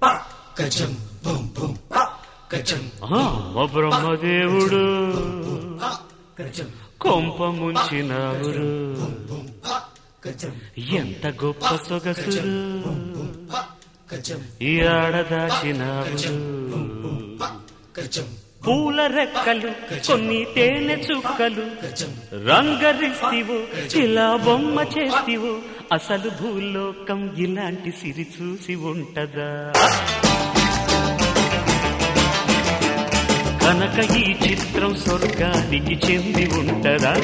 గజం బుం బుం గజం మా బ్రహ్మదేవుడు గజం కొంప ముంచినావురు బుం గజం ఎంత గొప్ప సొగసురు గజం ఈ ఆడదాచినావురు గజం పూల రెక్కలు కొన్ని తేనె చుక్కలు గజం రంగరిస్తివు ఇలా బొమ్మ చేస్తివు అసలు భూలోకం ఇలాంటి సిరి చూసి ఉంటదా కనుక ఈ చిత్రం స్వర్గానికి చెంది ఉంటదా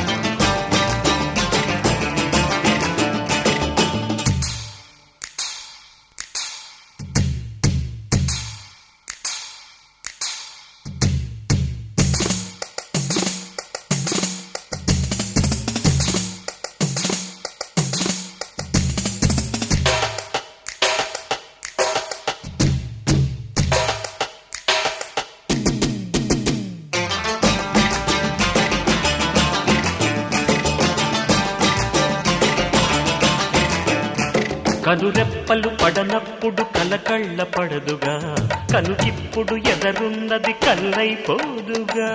కనురెప్పలు పడనప్పుడు కలకళ్ళ పడదుగా కనుకిప్పుడు ఎదరున్నది కల్లైపోదుగా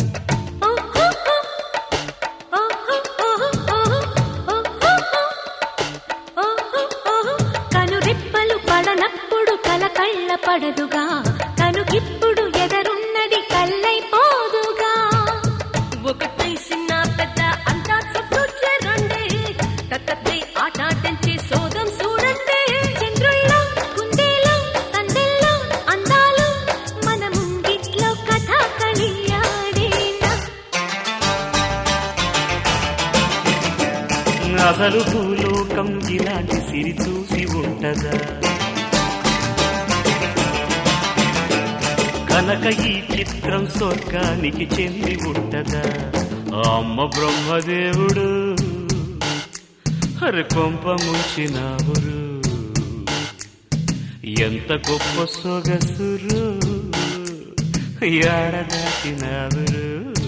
కనురెప్పలు పడనప్పుడు కలకళ్ళ పడదుగా కనుకిప్పుడు ఎదరున్నది కల్లైపోదుగా ఒకటై చిన్న పెద్ద అంతా చుట్టూ చేరండి తక్కపై ఆటాటించి సోదం చూడండి చంద్రుల్లో కుందేలో సందెల్లో అందాలు మన ముంగిట్లో కథ కలియాడేనా అసలు భూలోకం ఇలాంటి సిరి చూసి ఉంటదా కనుక ఈ చిత్రం స్వర్గానికి చెంది ఉంటదా ఆ అమ్మ బ్రహ్మదేవుడు హరి కొంప ముంచినావురు ఎంత గొప్ప సొగసురు ఏడదాటినావురు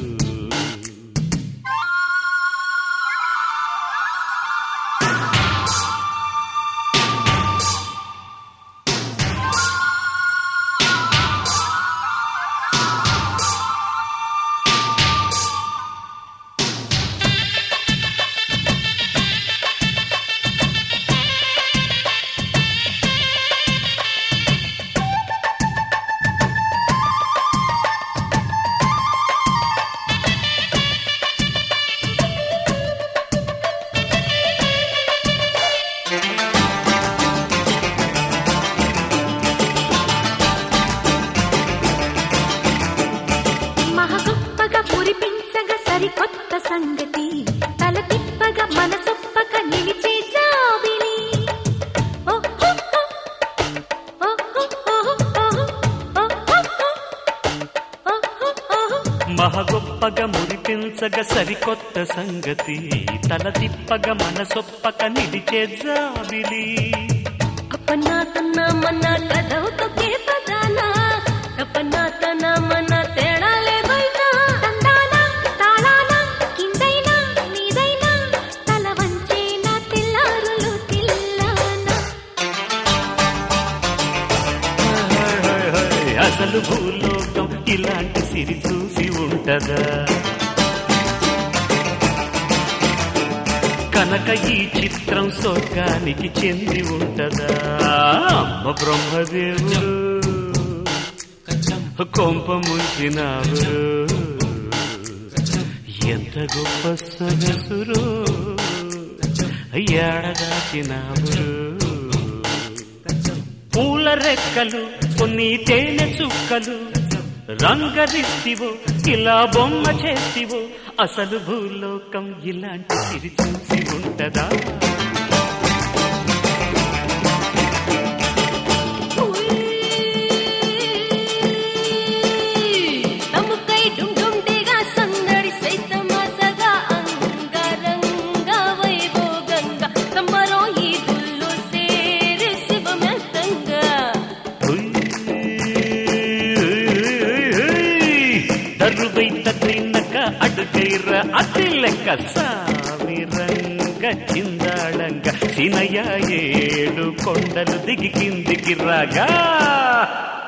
మహగొప్పగా మురిపించగా సరికొత్త సంగతి తల తిప్పగా మనసొప్పక నిలిచే జాబిలి ఓ, ఓ, ఓ. ఓ, ఓ, ఓ, ఓ, ఓ, ఓ, ఓ, ఓ, ఓ. మహగొప్పగా మురిపించగ సరికొత్త సంగతి తల తిప్పగ మనసొప్పక నిలిచే జాబిలి అప్పన్నా తన్నా మన్న కథవుతో కేపదానా తప్పన్నా తన మన తేడాలే బైనా తందానా తాళానా కిందైనా నీదైనా తల వంచేనా తెల్లారులు తిల్లానా అసలు భూలోకం ఇలాంటి సిరి చూసి ఉంటదా కనుక ఈ చిత్రం స్వర్గానికి చెంది ఉంటదా అమ్మ బ్రహ్మదేవుడు గజం కొంప ముంచినావురు ఎంత గొప్ప సొగసురు ఏడదాచినావురు గజం పూల రెక్కలు కొన్ని తేనె చుక్కలు రంగరిస్తివో ఇలా బొమ్మ చేస్తివో అసలు భూలోకం ఇలాంటి సిరి చూసి ఉంటదా తముకై డుండుండిగా సందడి సైతమాసగా అంగరంగ వైభోగంగా సంబరం ఈ దుల్లు సేరి శివమెంతంగా దరువై తట్టినక అడుగైర అతి లెక్క సామి రంగ చిందాళంగా చిందాళంగా చినయ్య ఏడు కొండలు దిగి కిందికి రాగా